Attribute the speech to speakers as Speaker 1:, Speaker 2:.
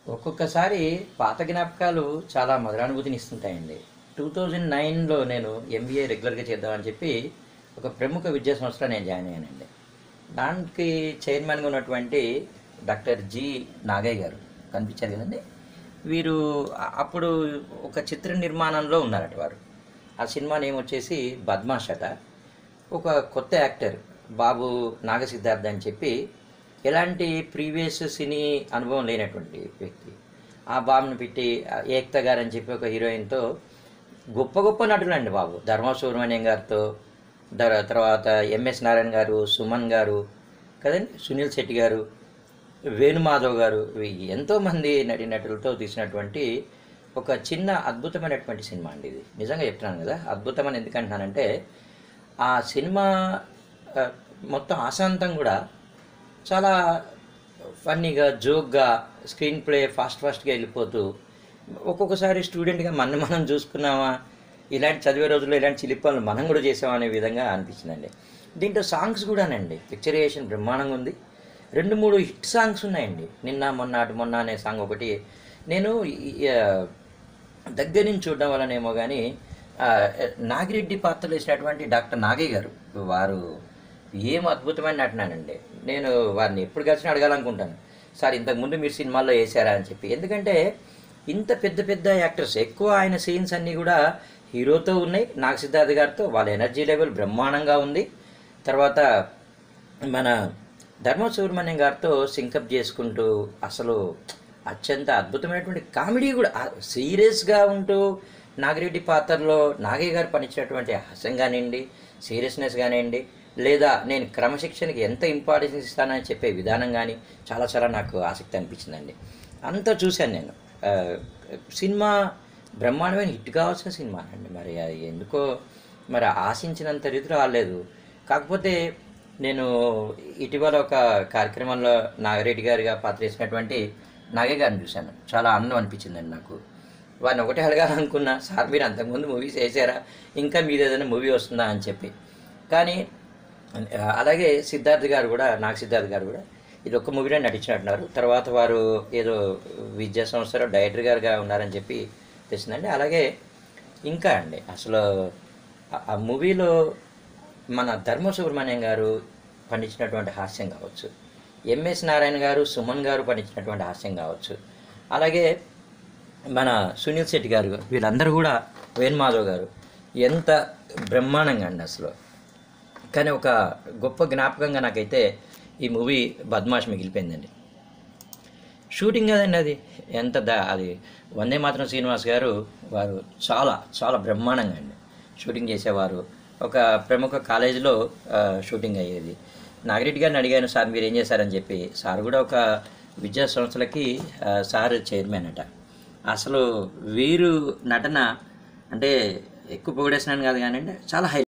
Speaker 1: ఒక్కొక్కసారి పాత జ్ఞాపకాలు చాలా మధురానుభూతిని ఇస్తుంటాయండి టూ థౌజండ్ నైన్లో నేను ఎంబీఏ రెగ్యులర్గా చేద్దామని చెప్పి ఒక ప్రముఖ విద్యా సంస్థలో నేను జాయిన్ అయ్యానండి దానికి చైర్మన్గా ఉన్నటువంటి డాక్టర్ జి నాగయ్య గారు కనిపించారు కదండి వీరు అ- అప్పుడు ఒక చిత్ర నిర్మాణంలో ఉన్నారట వారు ఆ సినిమా నేమ్ వచ్చేసి బద్మాష్ అట ఒక కొత్త యాక్టర్ బాబు నాగసిద్ధార్థ్ అని చెప్పి ఎలాంటి ప్రీవియస్ సినీ అనుభవం లేనటువంటి వ్యక్తి ఆ బాబుని పెట్టి ఆ ఏక్త గారు అని చెప్పి ఒక హీరోయిన్తో గొప్ప గొప్ప నటులు అండి బాబు ధర్మ సుబ్రహ్మణ్యం గారితో దర- తర్వాత ఎంఎస్ నారాయణ గారు సుమన్ గారు కదండి సునీల్ శెట్టి గారు వేణుమాధవ్ గారు వీ- ఎంతోమంది నటీనటులతో తీసినటువంటి ఒక చిన్న అద్భుతమైనటువంటి సినిమా అండి ఇది నిజంగా చెప్తున్నాను కదా అద్భుతమని ఎందుకంటున్నానంటే ఆ సినిమా ఆ, మొత్తం ఆశాంతం కూడా చాలా ఫన్నీగా జోక్గా స్క్రీన్ ప్లే ఫాస్ట్ ఫాస్ట్గా వెళ్ళిపోతూ ఒక్కొక్కసారి స్టూడెంట్గా మనం మనం చూసుకున్నామా ఇలాంటి చదివే రోజుల్లో ఇలాంటి చిలిపాలను మనం కూడా చేసామా అనే విధంగా అనిపించిందండి దీంట్లో సాంగ్స్ కూడానండి పిక్చరైజేషన్ బ్రహ్మాండంగా ఉంది రెండు మూడు హిట్ సాంగ్స్ ఉన్నాయండి నిన్న మొన్న అటు మొన్న అనే సాంగ్ ఒకటి నేను ఈ- ఆ, దగ్గర నుంచి చూడడం వల్లనేమో కానీ ఆ, నాగిరెడ్డి పాత్రలు వేసినటువంటి డాక్టర్ నాగయ్య గారు వారు ఏం అద్భుతమైన నటనానండి నేను వారిని ఎప్పుడు కలిసినా అడగాలనుకుంటాను సార్ ఇంతకుముందు మీరు సినిమాల్లో వేసారా అని చెప్పి ఎందుకంటే ఇంత పెద్ద పెద్ద యాక్టర్స్ ఎక్కువ ఆయన సీన్స్ అన్నీ కూడా హీరోతో ఉన్నాయి నాగ సిద్ధార్థ్ గారితో వాళ్ళ ఎనర్జీ లెవెల్ బ్రహ్మాండంగా ఉంది తర్వాత మన ధర్మ సుబ్రహ్మణ్యం గారితో సింకప్ చేసుకుంటూ అసలు అత్యంత అద్భుతమైనటువంటి కామెడీ కూడా సీరియస్గా ఉంటూ నాగిరెడ్డి పాత్రలో నాగయ్య గారు పనిచ్చినటువంటి హాస్యం కానివ్వండి సీరియస్నెస్ కానివ్వండి లేదా నేను క్రమశిక్షణకి ఎంత ఇంపార్టెన్స్ ఇస్తానని చెప్పే విధానం కానీ చాలా చాలా నాకు ఆసక్తి అనిపించిందండి అంతా చూశాను నేను ఆ, సినిమా బ్రహ్మాండమైన హిట్ కావాల్సిన సినిమా అండి మరి అది ఎందుకో మరి ఆశించినంత రీతిలో రాలేదు కాకపోతే నేను ఇటీవల ఒక కార్యక్రమంలో నాగిరెడ్డి గారిగా పాత్ర వేసినటువంటి నాగయ్య గారిని చూశాను చాలా ఆనందం అనిపించిందండి నాకు వారిని ఒకటే అడగాలనుకున్నా సార్ మీరు అంతకుముందు మూవీస్ వేసారా ఇంకా మీది ఏదైనా మూవీ వస్తుందా అని చెప్పి కానీ ఆ, అలాగే సిద్ధార్థ్ గారు కూడా నాగ సిద్ధార్థ్ గారు కూడా ఇది ఒక్క మూవీలో నటించినట్టున్నారు తర్వాత వారు ఏదో విద్యా సంస్థలో డైరెక్టర్ గారుగా ఉన్నారని చెప్పి తెలిసిందండి అలాగే ఇంకా అండి అసలు ఆ- ఆ మూవీలో మన ధర్మ సుబ్రహ్మణ్యం గారు పండించినటువంటి హాస్యం కావచ్చు ఎంఎస్ నారాయణ గారు సుమన్ గారు పండించినటువంటి హాస్యం కావచ్చు అలాగే మన సునీల్ శెట్టి గారు వీళ్ళందరూ కూడా వేణుమాధవ్ గారు ఎంత బ్రహ్మాండంగా అండి అసలు కానీ ఒక గొప్ప జ్ఞాపకంగా నాకైతే ఈ మూవీ బద్మాష్ మిగిలిపోయిందండి షూటింగ్ కదండి అది ఎంత దా అది వందే మాత్రం శ్రీనివాస్ గారు వారు చాలా చాలా బ్రహ్మాండంగా అండి షూటింగ్ చేసేవారు ఒక ప్రముఖ కాలేజీలో ఆ, షూటింగ్ అయ్యేది నాగిరెడ్డి గారిని అడిగాను సార్ మీరు ఏం చేశారని చెప్పి సార్ కూడా ఒక విద్యా సంస్థలకి ఆ, సార్ చైర్మన్ అట అసలు వీరు నటన అంటే ఎక్కువ పొగిడేసినాను కాదు కానీ చాలా హై